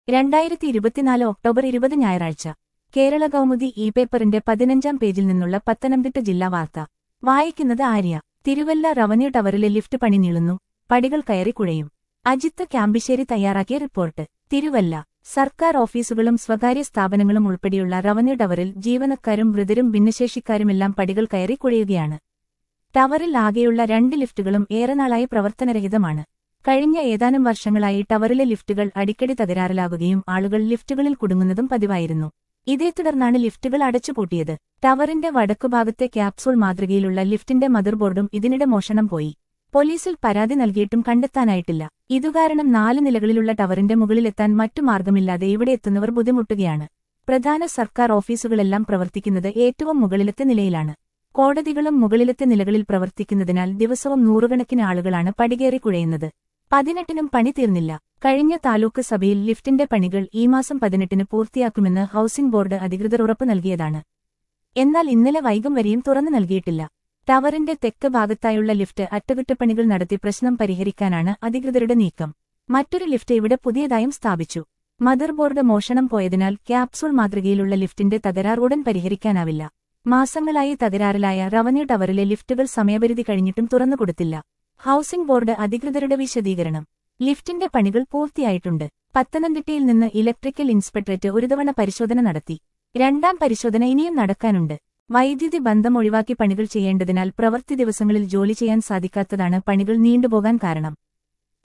രണ്ടായിരത്തി ഇരുപത്തിനാല് ഒക്ടോബർ ഇരുപത് ഞായറാഴ്ച കേരള കൗമുദി ഇ പേപ്പറിന്റെ പതിനഞ്ചാം പേജിൽ നിന്നുള്ള പത്തനംതിട്ട ജില്ലാ വാർത്ത വായിക്കുന്നത് ആര്യ തിരുവല്ല റവന്യൂ ടവറിലെ ലിഫ്റ്റ് പണി നീളുന്നു പടികൾ കയറി കുഴയും അജിത്ത് ക്യാമ്പിശ്ശേരി തയ്യാറാക്കിയ റിപ്പോർട്ട് തിരുവല്ല സർക്കാർ ഓഫീസുകളും സ്വകാര്യ സ്ഥാപനങ്ങളും ഉൾപ്പെടെയുള്ള റവന്യൂ ടവറിൽ ജീവനക്കാരും വൃതരും ഭിന്നശേഷിക്കാരുമെല്ലാം പടികൾ കയറി കുഴയുകയാണ് ടവറിൽ ആകെയുള്ള രണ്ട് ലിഫ്റ്റുകളും ഏറെ നാളായി പ്രവർത്തനരഹിതമാണ് കഴിഞ്ഞ ഏതാനും വർഷങ്ങളായി ടവറിലെ ലിഫ്റ്റുകൾ അടിക്കടി തകരാറിലാകുകയും ആളുകൾ ലിഫ്റ്റുകളിൽ കുടുങ്ങുന്നതും പതിവായിരുന്നു ഇതേ തുടർന്നാണ് ലിഫ്റ്റുകൾ അടച്ചുപൂട്ടിയത് ടവറിന്റെ വടക്കുഭാഗത്തെ ക്യാപ്സൂൾ മാതൃകയിലുള്ള ലിഫ്റ്റിന്റെ മദർബോർഡും ഇതിനിടെ മോഷണം പോയി പോലീസിൽ പരാതി നൽകിയിട്ടും കണ്ടെത്താനായിട്ടില്ല ഇതുകാരണം നാല് നിലകളിലുള്ള ടവറിന്റെ മുകളിലെത്താൻ മറ്റു മാർഗമില്ലാതെ ഇവിടെ എത്തുന്നവർ ബുദ്ധിമുട്ടുകയാണ് പ്രധാന സർക്കാർ ഓഫീസുകളെല്ലാം പ്രവർത്തിക്കുന്നത് ഏറ്റവും മുകളിലത്തെ നിലയിലാണ് കോടതികളും മുകളിലത്തെ നിലകളിൽ പ്രവർത്തിക്കുന്നതിനാൽ ദിവസവും നൂറുകണക്കിന് ആളുകളാണ് പടികേറി കുഴയുന്നത് പതിനെട്ടിനും പണി തീർന്നില്ല കഴിഞ്ഞ താലൂക്ക് സഭയിൽ ലിഫ്റ്റിന്റെ പണികൾ ഈ മാസം പതിനെട്ടിന് പൂർത്തിയാക്കുമെന്ന് ഹൌസിംഗ് ബോർഡ് അധികൃതർ ഉറപ്പു നൽകിയതാണ് എന്നാൽ ഇന്നലെ വൈകും വരെയും തുറന്നു നൽകിയിട്ടില്ല ടവറിന്റെ തെക്ക് ഭാഗത്തായുള്ള ലിഫ്റ്റ് അറ്റകുറ്റപ്പണികൾ നടത്തി പ്രശ്നം പരിഹരിക്കാനാണ് അധികൃതരുടെ നീക്കം മറ്റൊരു ലിഫ്റ്റ് ഇവിടെ പുതിയതായും സ്ഥാപിച്ചു മദർബോർഡ് മോഷണം പോയതിനാൽ ക്യാപ്സൂൾ മാതൃകയിലുള്ള ലിഫ്റ്റിന്റെ തകരാർ ഉടൻ പരിഹരിക്കാനാവില്ല മാസങ്ങളായി തകരാറിലായ റവന്യൂ ടവറിലെ ലിഫ്റ്റുകൾ സമയപരിധി കഴിഞ്ഞിട്ടും തുറന്നുകൊടുത്തില്ല ഹൌസിംഗ് ബോർഡ് അധികൃതരുടെ വിശദീകരണം ലിഫ്റ്റിന്റെ പണികൾ പൂർത്തിയായിട്ടുണ്ട് പത്തനംതിട്ടയിൽ നിന്ന് ഇലക്ട്രിക്കൽ ഇൻസ്പെക്ടറേറ്റ് ഒരു തവണ പരിശോധന നടത്തി രണ്ടാം പരിശോധന ഇനിയും നടക്കാനുണ്ട് വൈദ്യുതി ബന്ധം ഒഴിവാക്കി പണികൾ ചെയ്യേണ്ടതിനാൽ പ്രവൃത്തി ദിവസങ്ങളിൽ ജോലി ചെയ്യാൻ സാധിക്കാത്തതാണ് പണികൾ നീണ്ടുപോകാൻ കാരണം